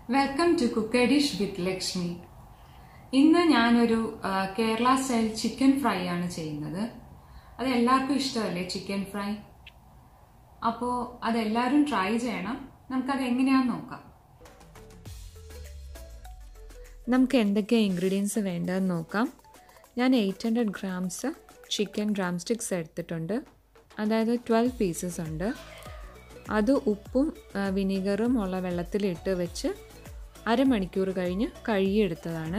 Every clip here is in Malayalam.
welcome to cook dish with Lakshmi ഇന്ന് ഞാനൊരു ആ, കേരള സ്റ്റൈൽ ചിക്കൻ ഫ്രൈ ആണ് ചെയ്യുന്നത് അത് എല്ലാവർക്കും ഇഷ്ടമല്ലേ ചിക്കൻ ഫ്രൈ അപ്പോൾ അതെല്ലാവരും ട്രൈ ചെയ്യണം നമുക്കത് എങ്ങനെയാണെന്ന് നോക്കാം നമുക്ക് എന്തൊക്കെ ഇൻഗ്രീഡിയൻസ് വേണ്ടതെന്ന് നോക്കാം ഞാൻ eight hundred grams chicken drumsticks എടുത്തിട്ടുണ്ട് അതായത് ട്വൽവ് പീസസ് ഉണ്ട് അത് ഉപ്പും ആ, വിനീഗറും ഉള്ള വെള്ളത്തിലിട്ട് വെച്ച് അരമണിക്കൂർ കഴിഞ്ഞ് കഴുകിയെടുത്തതാണ്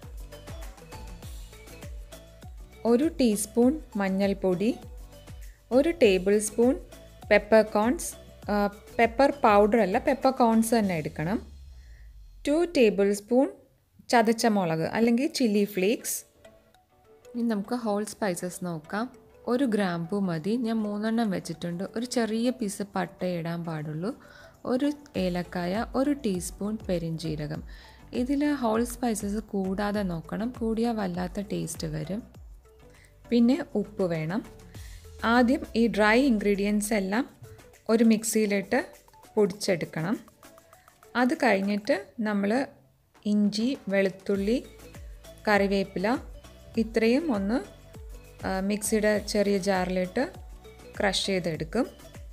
ഒരു ടീസ്പൂൺ മഞ്ഞൾപ്പൊടി ഒരു tablespoon peppercorns pepper powder അല്ല പെപ്പർ കോൺസ് തന്നെ എടുക്കണം ടു ടേബിൾ സ്പൂൺ ചതച്ച മുളക് അല്ലെങ്കിൽ ചില്ലി ഫ്ലേക്സ് ഇനി നമുക്ക് ഹോൾ സ്പൈസസ് നോക്കാം ഒരു ഗ്രാമ്പു മതി ഞാൻ മൂന്നെണ്ണം വെച്ചിട്ടുണ്ട് ഒരു ചെറിയ പീസ് പട്ട ഇടാൻ പാടുള്ളൂ ഒരു ഏലക്കായ ഒരു ടീസ്പൂൺ പെരിഞ്ജീരകം ഇതിൽ ഹോൾ സ്പൈസസ് കൂടാതെ നോക്കണം കൂടിയാൽ വല്ലാത്ത ടേസ്റ്റ് വരും പിന്നെ ഉപ്പ് വേണം ആദ്യം ഈ ഡ്രൈ ഇൻഗ്രീഡിയൻസ് എല്ലാം ഒരു മിക്സിയിലിട്ട് പൊടിച്ചെടുക്കണം അത് കഴിഞ്ഞിട്ട് നമ്മൾ ഇഞ്ചി വെളുത്തുള്ളി കറിവേപ്പില ഇത്രയും ഒന്ന് ആ, മിക്സിയുടെ ചെറിയ ജാറിലിട്ട് ക്രഷ് ചെയ്തെടുക്കും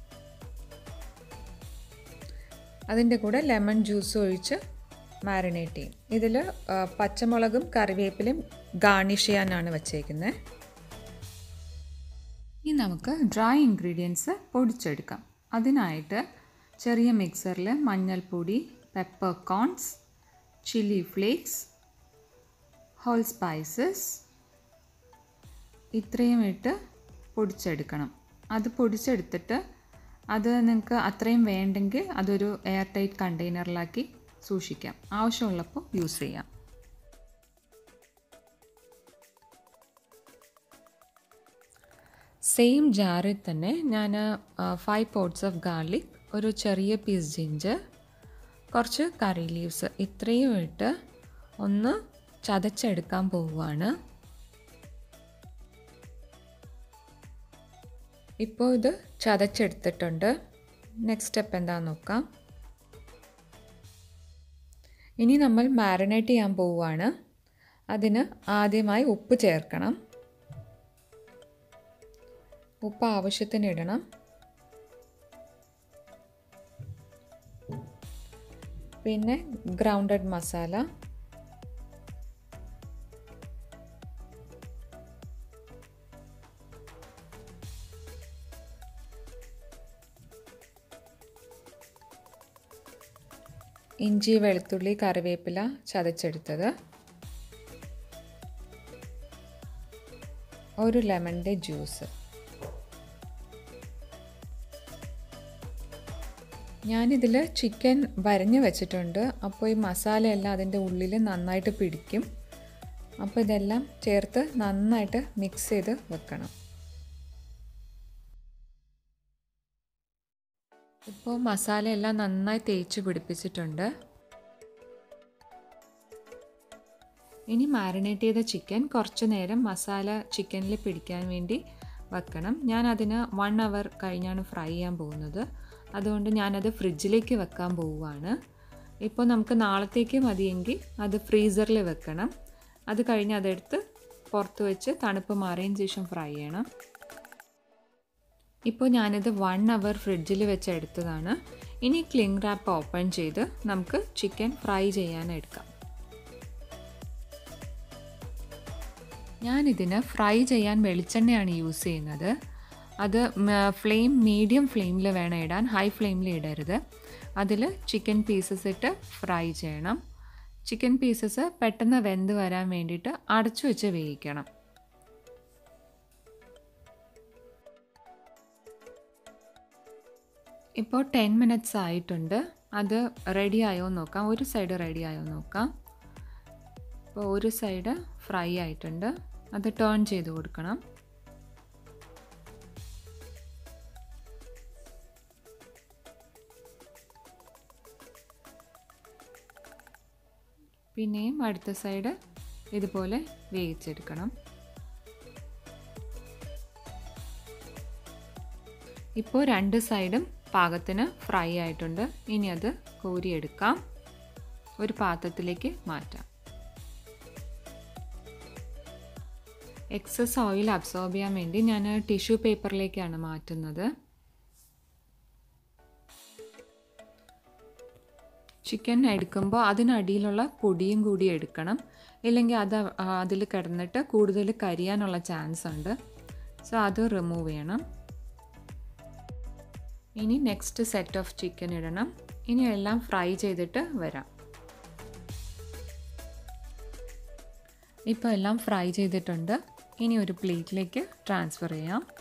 അതിൻ്റെ കൂടെ ലെമൺ ജ്യൂസ് ഒഴിച്ച് മാരിനേറ്റ് ചെയ്യും ഇതിൽ പച്ചമുളകും കറിവേപ്പിലയും ഗാർണിഷ് ചെയ്യാനാണ് വച്ചേക്കുന്നത് ഇനി നമുക്ക് ഡ്രൈ ഇൻഗ്രീഡിയൻസ് പൊടിച്ചെടുക്കാം അതിനായിട്ട് ചെറിയ മിക്സറിൽ മഞ്ഞൾപ്പൊടി peppercorns chilli flakes whole spices ഇത്രയും ഇട്ട് പൊടിച്ചെടുക്കണം അത് പൊടിച്ചെടുത്തിട്ട് അത് നിങ്ങൾക്ക് അത്രയും വേണ്ടെങ്കിൽ അതൊരു എയർ ടൈറ്റ് കണ്ടെയ്നറിലാക്കി സൂക്ഷിക്കാം ആവശ്യമുള്ളപ്പോൾ യൂസ് ചെയ്യാം സെയിം ജാറിൽ തന്നെ ഞാൻ ഫൈവ് പോട്ട്സ് ഓഫ് ഗാർലിക് ഒരു ചെറിയ പീസ് ജിഞ്ചർ കുറച്ച് കറി ലീവ്സ് ഇത്രയും ഇട്ട് ഒന്ന് ചതച്ചെടുക്കാൻ പോവുകയാണ് ഇപ്പോൾ ഇത് ചതച്ചെടുത്തിട്ടുണ്ട് നെക്സ്റ്റ് സ്റ്റെപ്പ് എന്താണെന്ന് നോക്കാം ഇനി നമ്മൾ മാരിനേറ്റ് ചെയ്യാൻ പോവുകയാണ് അതിന് ആദ്യമായി ഉപ്പ് ചേർക്കണം ഉപ്പ് ആവശ്യത്തിന് ഇടണം പിന്നെ ഗ്രൗണ്ടഡ് മസാല ഇഞ്ചി വെളുത്തുള്ളി കറിവേപ്പില ചതച്ചെടുത്തത് ഒരു ലെമണിൻ്റെ ജ്യൂസ് ഞാനിതിൽ ചിക്കൻ വരഞ്ഞ് വെച്ചിട്ടുണ്ട് അപ്പോൾ ഈ മസാലയെല്ലാം അതിൻ്റെ ഉള്ളിൽ നന്നായിട്ട് പിടിക്കും അപ്പോൾ ഇതെല്ലാം ചേർത്ത് നന്നായിട്ട് മിക്സ് ചെയ്ത് വെക്കണം ഇപ്പോൾ മസാലയെല്ലാം നന്നായി തേച്ച് പിടിപ്പിച്ചിട്ടുണ്ട് ഇനി മാരിനേറ്റ് ചെയ്ത ചിക്കൻ കുറച്ച് നേരം മസാല ചിക്കനിൽ പിടിക്കാൻ വേണ്ടി വെക്കണം ഞാൻ അതിന് വൺ അവർ കഴിഞ്ഞാണ് ഫ്രൈ ചെയ്യാൻ പോകുന്നത് അതുകൊണ്ട് ഞാനത് ഫ്രിഡ്ജിലേക്ക് വെക്കാൻ പോവുകയാണ് ഇപ്പോൾ നമുക്ക് നാളത്തേക്ക് മതിയെങ്കിൽ അത് ഫ്രീസറിൽ വെക്കണം അത് കഴിഞ്ഞ് അതെടുത്ത് പുറത്ത് വെച്ച് തണുപ്പ് മാറിയതിന് ശേഷം ഫ്രൈ ചെയ്യണം ഇപ്പോൾ ഞാനിത് വൺ അവർ ഫ്രിഡ്ജിൽ വെച്ച് എടുത്തതാണ് ഇനി ക്ലിങ് റാപ്പ് ഓപ്പൺ ചെയ്ത് നമുക്ക് ചിക്കൻ ഫ്രൈ ചെയ്യാൻ എടുക്കാം ഞാനിതിന് ഫ്രൈ ചെയ്യാൻ വെളിച്ചെണ്ണയാണ് യൂസ് ചെയ്യുന്നത് അത് ഫ്ലെയിം മീഡിയം ഫ്ലെയിമിൽ വേണം ഇടാൻ ഹൈ ഫ്ലെയിമിൽ ഇടരുത് അതിൽ ചിക്കൻ പീസസ് ഇട്ട് ഫ്രൈ ചെയ്യണം ചിക്കൻ പീസസ് പെട്ടെന്ന് വെന്ത് വരാൻ വേണ്ടിയിട്ട് അടച്ചു വെച്ച് വേവിക്കണം ഇപ്പോൾ ടെൻ മിനിറ്റ്സ് ആയിട്ടുണ്ട് അത് റെഡി ആയോ നോക്കാം ഒരു സൈഡ് റെഡി ആയോ നോക്കാം ഇപ്പോൾ ഒരു സൈഡ് ഫ്രൈ ആയിട്ടുണ്ട് അത് ടേൺ ചെയ്ത് കൊടുക്കണം പിന്നെയും അടുത്ത സൈഡ് ഇതുപോലെ വേവിച്ചെടുക്കണം ഇപ്പോൾ രണ്ട് സൈഡും പാകത്തിന് ഫ്രൈ ആയിട്ടുണ്ട് ഇനി അത് കോരിയെടുക്കാം ഒരു പാത്രത്തിലേക്ക് മാറ്റാം എക്സസ് ഓയിൽ അബ്സോർബ് ചെയ്യാൻ വേണ്ടി ഞാൻ ടിഷ്യൂ പേപ്പറിലേക്കാണ് മാറ്റുന്നത് ചിക്കൻ എടുക്കുമ്പോൾ അതിനടിയിലുള്ള പൊടിയും കൂടി എടുക്കണം ഇല്ലെങ്കിൽ അത് അതിൽ കിടന്നിട്ട് കൂടുതൽ കരിയാനുള്ള ചാൻസ് ഉണ്ട് സോ അത് റിമൂവ് ചെയ്യണം ഇനി നെക്സ്റ്റ് സെറ്റ് ഓഫ് ചിക്കൻ ഇടണം ഇനി എല്ലാം ഫ്രൈ ചെയ്തിട്ട് വരാം ഇപ്പോൾ എല്ലാം ഫ്രൈ ചെയ്തിട്ടുണ്ട് ഇനി ഒരു പ്ലേറ്റിലേക്ക് ട്രാൻസ്ഫർ ചെയ്യാം